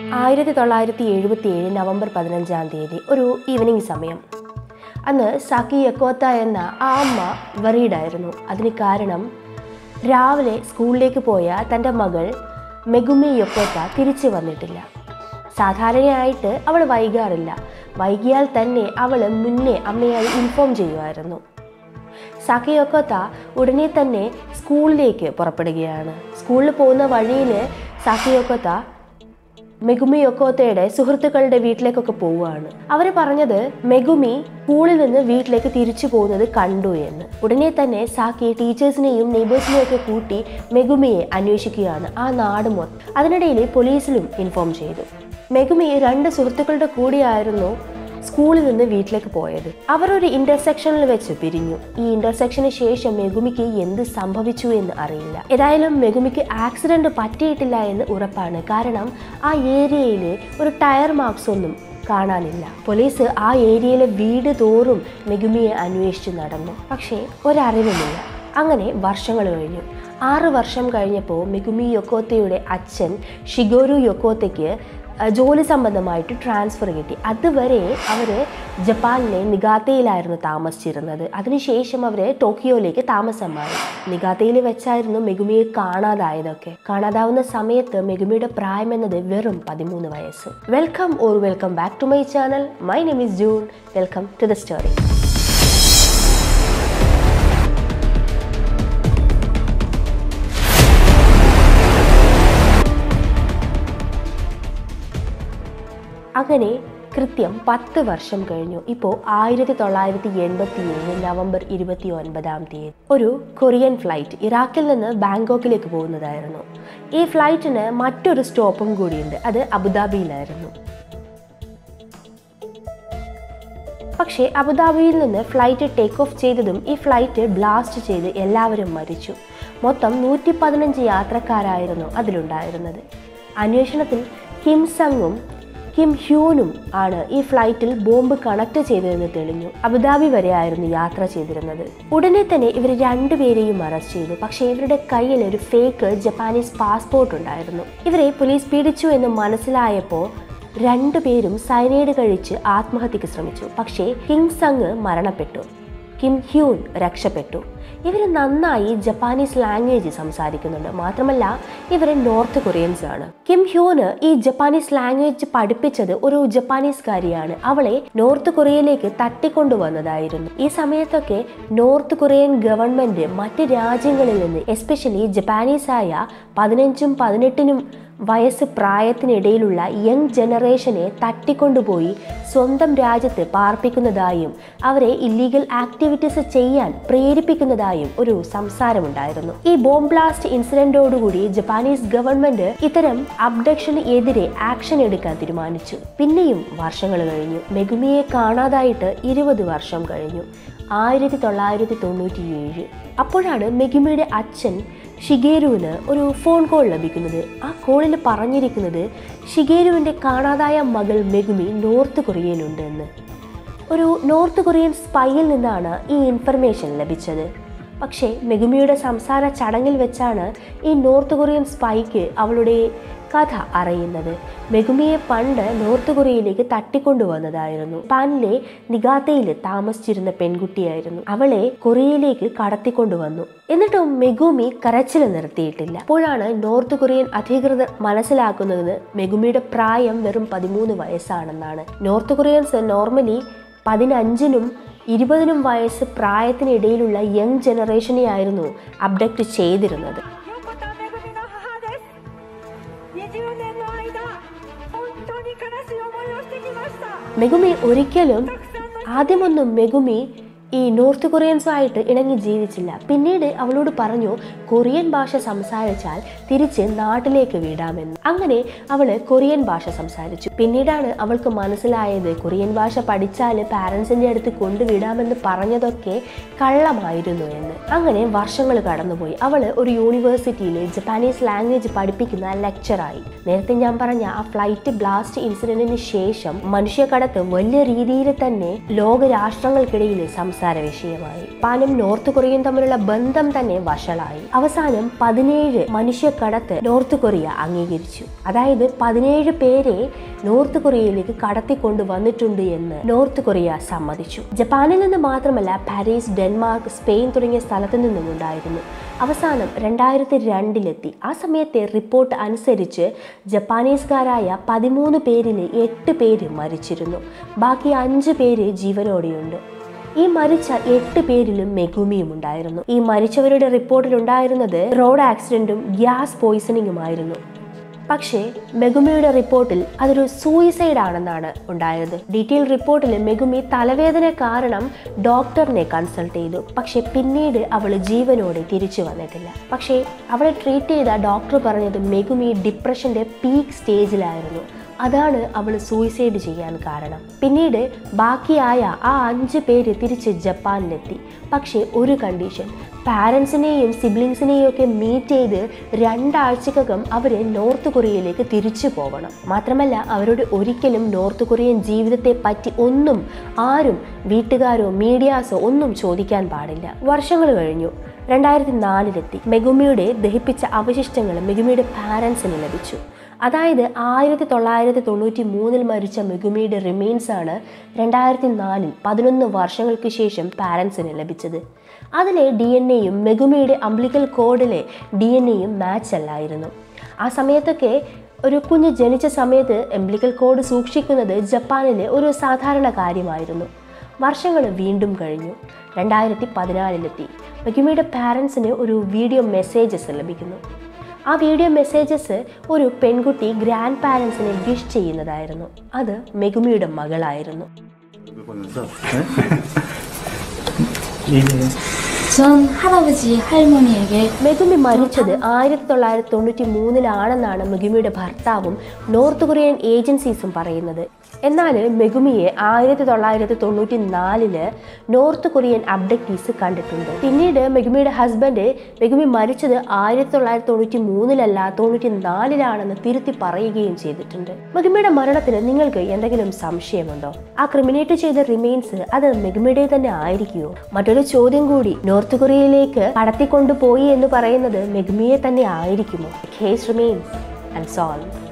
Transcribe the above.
ആയിരത്തി തൊള്ളായിരത്തി എഴുപത്തി ഏഴ് നവംബർ പതിനഞ്ചാം തീയതി ഒരു ഈവനിങ് സമയം അന്ന് സാക്കി യക്കോത്ത എന്ന ആ അമ്മ വറീഡായിരുന്നു അതിന് കാരണം രാവിലെ സ്കൂളിലേക്ക് പോയ തൻ്റെ മകൾ മെഗുമി യൊക്കോത്ത തിരിച്ചു വന്നിട്ടില്ല സാധാരണയായിട്ട് അവൾ വൈകാറില്ല വൈകിയാൽ തന്നെ അവൾ മുന്നേ അമ്മയായി ഇൻഫോം ചെയ്യുമായിരുന്നു സാക്കിയൊക്കോത്ത ഉടനെ തന്നെ സ്കൂളിലേക്ക് പുറപ്പെടുകയാണ് സ്കൂളിൽ പോകുന്ന വഴിയിൽ സാക്കിയൊക്കോത്ത മെഗുമി ഒക്കോത്തയുടെ സുഹൃത്തുക്കളുടെ വീട്ടിലേക്കൊക്കെ പോവുകയാണ് അവർ പറഞ്ഞത് മെഗുമി സ്കൂളിൽ നിന്ന് വീട്ടിലേക്ക് തിരിച്ചു പോകുന്നത് കണ്ടു എന്ന് ഉടനെ തന്നെ സാക്കി ടീച്ചേഴ്സിനെയും നെയ്ബേഴ്സിനെയും ഒക്കെ കൂട്ടി മെഗുമിയെ അന്വേഷിക്കുകയാണ് ആ നാട് മൊത്തം അതിനിടയിൽ പോലീസിലും ഇൻഫോം ചെയ്തു മെഗുമി രണ്ട് സുഹൃത്തുക്കളുടെ കൂടിയായിരുന്നു സ്കൂളിൽ നിന്ന് വീട്ടിലേക്ക് പോയത് അവർ ഒരു ഇന്റർസെക്ഷനിൽ വെച്ച് പിരിഞ്ഞു ഈ ഇന്റർസെക്ഷന് ശേഷം മെഗുമിക്ക് എന്ത് സംഭവിച്ചു എന്ന് അറിയില്ല ഏതായാലും മെഗുമിക്ക് ആക്സിഡന്റ് പറ്റിയിട്ടില്ല എന്ന് ഉറപ്പാണ് കാരണം ആ ഏരിയയിൽ ഒരു ടയർ മാർക്സ് ഒന്നും കാണാനില്ല പോലീസ് ആ ഏരിയയിലെ വീട് തോറും മെഗുമിയെ അന്വേഷിച്ച് നടന്നു പക്ഷേ ഒരറിവുമില്ല അങ്ങനെ വർഷങ്ങൾ കഴിഞ്ഞു ആറ് വർഷം കഴിഞ്ഞപ്പോൾ മെഗുമി യൊക്കോത്തയുടെ അച്ഛൻ ഷിഗോരു യൊക്കോത്തയ്ക്ക് അഹ് ജോലി സംബന്ധമായിട്ട് ട്രാൻസ്ഫർ കിട്ടി അതുവരെ അവർ ജപ്പാനിലെ നിഗാത്തയിലായിരുന്നു താമസിച്ചിരുന്നത് അതിനുശേഷം അവർ ടോക്കിയോയിലേക്ക് താമസം മാറി നിഗാത്തയിൽ വെച്ചായിരുന്നു മെഗുമിയെ കാണാതായതൊക്കെ കാണാതാവുന്ന സമയത്ത് മെഗുമിയുടെ പ്രായം എന്നത് വെറും പതിമൂന്ന് വയസ്സ് welcome or welcome back to my channel my name is June welcome to the story അങ്ങനെ കൃത്യം പത്ത് വർഷം കഴിഞ്ഞു ഇപ്പോൾ ആയിരത്തി തൊള്ളായിരത്തി എൺപത്തി ഏഴ് നവംബർ ഇരുപത്തി ഒൻപതാം തീയതി ഒരു കൊറിയൻ ഫ്ലൈറ്റ് ഇറാഖിൽ നിന്ന് ബാങ്കോക്കിലേക്ക് പോകുന്നതായിരുന്നു ഈ ഫ്ലൈറ്റിന് മറ്റൊരു സ്റ്റോപ്പും കൂടിയുണ്ട് അത് അബുദാബിയിലായിരുന്നു പക്ഷേ അബുദാബിയിൽ നിന്ന് ഫ്ലൈറ്റ് ടേക്ക് ഓഫ് ചെയ്തതും ഈ ഫ്ലൈറ്റ് ബ്ലാസ്റ്റ് ചെയ്ത് എല്ലാവരും മരിച്ചു മൊത്തം നൂറ്റി പതിനഞ്ച് യാത്രക്കാരായിരുന്നു അതിലുണ്ടായിരുന്നത് അന്വേഷണത്തിൽ കിം സങ്ങും കിം ഹ്യൂനും ആണ് ഈ ഫ്ലൈറ്റിൽ ബോംബ് കണക്ട് ചെയ്തതെന്ന് തെളിഞ്ഞു അബുദാബി വരെയായിരുന്നു യാത്ര ചെയ്തിരുന്നത് ഉടനെ തന്നെ ഇവർ രണ്ടുപേരെയും അറസ്റ്റ് ചെയ്തു പക്ഷേ ഇവരുടെ കയ്യിൽ ഒരു ഫേക്ക് ജപ്പാനീസ് പാസ്പോർട്ട് ഉണ്ടായിരുന്നു ഇവരെ പോലീസ് പിടിച്ചു എന്ന് മനസ്സിലായപ്പോൾ രണ്ടുപേരും സൈനൈഡ് കഴിച്ച് ആത്മഹത്യക്ക് ശ്രമിച്ചു പക്ഷേ കിങ് സങ് മരണപ്പെട്ടു കിം ഹ്യൂൻ രക്ഷപ്പെട്ടു ഇവർ നന്നായി ജപ്പാനീസ് ലാംഗ്വേജ് സംസാരിക്കുന്നുണ്ട് മാത്രമല്ല ഇവർ നോർത്ത് കൊറിയൻസ് ആണ് കിം ഹ്യൂന് ഈ ജപ്പാനീസ് ലാംഗ്വേജ് പഠിപ്പിച്ചത് ഒരു ജപ്പാനീസുകാരിയാണ് അവളെ നോർത്ത് കൊറിയയിലേക്ക് തട്ടിക്കൊണ്ടുവന്നതായിരുന്നു ഈ സമയത്തൊക്കെ നോർത്ത് കൊറിയൻ ഗവൺമെന്റ് മറ്റ് രാജ്യങ്ങളിൽ നിന്ന് എസ്പെഷ്യലി ജപ്പാനീസായ പതിനഞ്ചും പതിനെട്ടിനും വയസ്സ് പ്രായത്തിനിടയിലുള്ള യങ് ജനറേഷനെ തട്ടിക്കൊണ്ടുപോയി സ്വന്തം രാജ്യത്ത് പാർപ്പിക്കുന്നതായും അവരെ ഇല്ലീഗൽ ആക്ടിവിറ്റീസ് ചെയ്യാൻ പ്രേരിപ്പിക്കുന്നതായും ഒരു സംസാരമുണ്ടായിരുന്നു ഈ ബോംബ് ബ്ലാസ്റ്റ് ഇൻസിഡന്റോടുകൂടി ജപ്പാനീസ് ഗവൺമെന്റ് ഇത്തരം അബ്ഡക്ഷന് എതിരെ ആക്ഷൻ എടുക്കാൻ തീരുമാനിച്ചു പിന്നെയും വർഷങ്ങൾ കഴിഞ്ഞു മെഗുമിയെ കാണാതായിട്ട് ഇരുപത് വർഷം കഴിഞ്ഞു ആയിരത്തി തൊള്ളായിരത്തി തൊണ്ണൂറ്റി ഏഴ് അപ്പോഴാണ് മെഗുമിയുടെ അച്ഛൻ ഷിഗേരുവിന് ഒരു ഫോൺ കോൾ ലഭിക്കുന്നത് ആ കോളിൽ പറഞ്ഞിരിക്കുന്നത് ഷിഗേരുവിൻ്റെ കാണാതായ മകൾ മെഗുമി നോർത്ത് കൊറിയയിലുണ്ട് എന്ന് ഒരു നോർത്ത് കൊറിയൻ സ്പൈയിൽ നിന്നാണ് ഈ ഇൻഫർമേഷൻ ലഭിച്ചത് പക്ഷേ മെഗുമിയുടെ സംസാര ചടങ്ങിൽ വെച്ചാണ് ഈ നോർത്ത് കൊറിയൻ സ്പൈക്ക് അവളുടെ കഥ അറിയുന്നത് മെഗുമിയെ പണ്ട് നോർത്ത് കൊറിയയിലേക്ക് തട്ടിക്കൊണ്ടുവന്നതായിരുന്നു ജപ്പാനിലെ നിഗാത്തയിൽ താമസിച്ചിരുന്ന പെൺകുട്ടിയായിരുന്നു അവളെ കൊറിയയിലേക്ക് കടത്തിക്കൊണ്ടുവന്നു എന്നിട്ടും മെഗുമി കരച്ചിൽ നിർത്തിയിട്ടില്ല അപ്പോഴാണ് നോർത്ത് കൊറിയൻ അധികൃതർ മനസ്സിലാക്കുന്നത് മെഗുമിയുടെ പ്രായം വെറും പതിമൂന്ന് വയസ്സാണെന്നാണ് നോർത്ത് കൊറിയൻസ് നോർമലി പതിനഞ്ചിനും ഇരുപതിനും വയസ്സ് പ്രായത്തിനിടയിലുള്ള യങ് ജനറേഷനെയായിരുന്നു അബ്ഡക്റ്റ് ചെയ്തിരുന്നത് 横田めぐみの母です20年の間本当に悲しい思いをしてきました മെഗുമി ഒരിക്കലും たくさんの ആദ്യമൊന്നും മെഗുമി ഈ നോർത്ത് കൊറിയൻസുമായിട്ട് ഇണങ്ങി ജീവിച്ചില്ല പിന്നീട് അവളോട് പറഞ്ഞു കൊറിയൻ ഭാഷ സംസാരിച്ചാൽ തിരിച്ച് നാട്ടിലേക്ക് വിടാമെന്ന് അങ്ങനെ അവള് കൊറിയൻ ഭാഷ സംസാരിച്ചു പിന്നീടാണ് അവൾക്ക് മനസ്സിലായത് കൊറിയൻ ഭാഷ പഠിച്ചാൽ പാരൻസിൻ്റെ അടുത്ത് കൊണ്ടുവിടാമെന്ന് പറഞ്ഞതൊക്കെ കള്ളമായിരുന്നു എന്ന് അങ്ങനെ വർഷങ്ങൾ കടന്നുപോയി അവള് ഒരു യൂണിവേഴ്സിറ്റിയിൽ ജപ്പാനീസ് ലാംഗ്വേജ് പഠിപ്പിക്കുന്ന ലെക്ചറായി നേരത്തെ ഞാൻ പറഞ്ഞ ആ ഫ്ലൈറ്റ് ബ്ലാസ്റ്റ് ഇൻസിഡന്റിന് ശേഷം മനുഷ്യക്കടത്ത് വലിയ രീതിയിൽ തന്നെ ലോക രാഷ്ട്രങ്ങൾക്കിടയിൽ സംസാരിച്ചു സംസാര വിഷയമായി ജപ്പാനും നോർത്ത് കൊറിയയും തമ്മിലുള്ള ബന്ധം തന്നെ വഷളായി അവസാനം പതിനേഴ് മനുഷ്യക്കടത്ത് നോർത്ത് കൊറിയ അംഗീകരിച്ചു അതായത് പതിനേഴ് പേരെ നോർത്ത് കൊറിയയിലേക്ക് കടത്തിക്കൊണ്ട് വന്നിട്ടുണ്ട് എന്ന് നോർത്ത് കൊറിയ സമ്മതിച്ചു ജപ്പാനിൽ നിന്ന് മാത്രമല്ല പാരീസ് ഡെൻമാർക്ക് സ്പെയിൻ തുടങ്ങിയ സ്ഥലത്തു നിന്നും ഉണ്ടായിരുന്നു അവസാനം രണ്ടായിരത്തി രണ്ടിലെത്തി ആ സമയത്തെ റിപ്പോർട്ട് അനുസരിച്ച് ജപ്പാനീസുകാരായ പതിമൂന്ന് പേരിൽ എട്ട് പേര് മരിച്ചിരുന്നു ബാക്കി അഞ്ച് പേര് ജീവനോടെയുണ്ട് ഈ മരിച്ച എട്ട് പേരിലും മെഗുമിയും ഉണ്ടായിരുന്നു ഈ മരിച്ചവരുടെ റിപ്പോർട്ടിൽ ഉണ്ടായിരുന്നത് റോഡ് ആക്സിഡന്റും ഗ്യാസ് പോയിസണിങ്ങുമായിരുന്നു പക്ഷേ മെഗുമിയുടെ റിപ്പോർട്ടിൽ അതൊരു സൂയിസൈഡ് ആണെന്നാണ് ഉണ്ടായത് ഡീറ്റെയിൽ റിപ്പോർട്ടിൽ മെഗുമി തലവേദന കാരണം ഡോക്ടറിനെ കൺസൾട്ട് ചെയ്തു പക്ഷേ പിന്നീട് അവൾ ജീവനോടെ തിരിച്ചു വന്നിട്ടില്ല പക്ഷേ അവളെ ട്രീറ്റ് ചെയ്ത ഡോക്ടർ പറഞ്ഞത് മെഗുമി ഡിപ്രഷന്റെ പീക്ക് സ്റ്റേജിലായിരുന്നു അതാണ് അവൾ സൂയിസൈഡ് ചെയ്യാൻ കാരണം പിന്നീട് ബാക്കിയായ ആ അഞ്ച് പേര് തിരിച്ച് ജപ്പാനിലെത്തി പക്ഷേ ഒരു കണ്ടീഷൻ പാരൻസിനെയും സിബ്ലിങ്സിനെയും ഒക്കെ മീറ്റ് ചെയ്ത് രണ്ടാഴ്ചക്കകം അവർ നോർത്ത് കൊറിയയിലേക്ക് തിരിച്ചു പോകണം മാത്രമല്ല അവരോട് ഒരിക്കലും നോർത്ത് കൊറിയൻ ജീവിതത്തെ പറ്റി ഒന്നും ആരും വീട്ടുകാരോ മീഡിയാസോ ഒന്നും ചോദിക്കാൻ പാടില്ല വർഷങ്ങൾ കഴിഞ്ഞു രണ്ടായിരത്തി നാലിലെത്തി മെഗുമിയുടെ ദഹിപ്പിച്ച അവശിഷ്ടങ്ങൾ മെഗുമിയുടെ പാരൻസിന് ലഭിച്ചു അതായത് ആയിരത്തി തൊള്ളായിരത്തി തൊണ്ണൂറ്റി മൂന്നിൽ മരിച്ച മെഗുമിയുടെ റിമെയിൻസ് ആണ് രണ്ടായിരത്തി നാലിൽ പതിനൊന്ന് വർഷങ്ങൾക്ക് ശേഷം പാരൻസിന് ലഭിച്ചത് അതിലെ ഡി എൻ എയും മെഗുമിയുടെ അംബ്ലിക്കൽ കോഡിലെ ഡി എൻ എയും മാച്ച് അല്ലായിരുന്നു ആ സമയത്തൊക്കെ ഒരു കുഞ്ഞ് ജനിച്ച സമയത്ത് എംബ്ലിക്കൽ കോഡ് സൂക്ഷിക്കുന്നത് ജപ്പാനിലെ ഒരു സാധാരണ കാര്യമായിരുന്നു വർഷങ്ങൾ വീണ്ടും കഴിഞ്ഞു രണ്ടായിരത്തി പതിനാലിലെത്തി മെഗുമിയുടെ പാരൻസിന് ഒരു വീഡിയോ മെസ്സേജസ് ലഭിക്കുന്നു ആ വീഡിയോ മെസ്സേജസ് ഒരു പെൺകുട്ടി ഗ്രാൻഡ് പാരൻസിനെ വിഷ് ചെയ്യുന്നതായിരുന്നു അത് മെഗുമിയുടെ മകളായിരുന്നു 보면서 전 할아버지 할머니에게 മെഗുമി മരിച്ചത് ആയിരത്തി തൊള്ളായിരത്തി തൊണ്ണൂറ്റി മൂന്നിലാണെന്നാണ് മെഗുമിയുടെ ഭർത്താവും നോർത്ത് കൊറിയൻ ഏജൻസീസും പറയുന്നത് എന്നാൽ മെഗുമിയെ ആയിരത്തി തൊള്ളായിരത്തി തൊണ്ണൂറ്റി നാലില് നോർത്ത് കൊറിയൻ അബ്ഡക്റ്റീസ് കണ്ടിട്ടുണ്ട് പിന്നീട് മെഗുമിയുടെ ഹസ്ബൻഡ് മെഗുമി മരിച്ചത് ആയിരത്തി തൊള്ളായിരത്തി തൊണ്ണൂറ്റി മൂന്നിലല്ല തൊണ്ണൂറ്റി നാലിലാണെന്ന് തിരുത്തി പറയുകയും ചെയ്തിട്ടുണ്ട് മെഗുമിയുടെ മരണത്തിന് നിങ്ങൾക്ക് എന്തെങ്കിലും സംശയമുണ്ടോ ആ ക്രിമിനേറ്റ് ചെയ്ത റിമെയിൻസ് അത് മെഗുമിയുടെ തന്നെ ആയിരിക്കുമോ മറ്റൊരു ചോദ്യം കൂടി നോർത്ത് കൊറിയയിലേക്ക് കടത്തിക്കൊണ്ടുപോയി എന്ന് പറയുന്നത് മെഗുമിയെ തന്നെ ആയിരിക്കുമോ കേസ് റിമെയിൻസ് ആൻഡ് സോൾവ്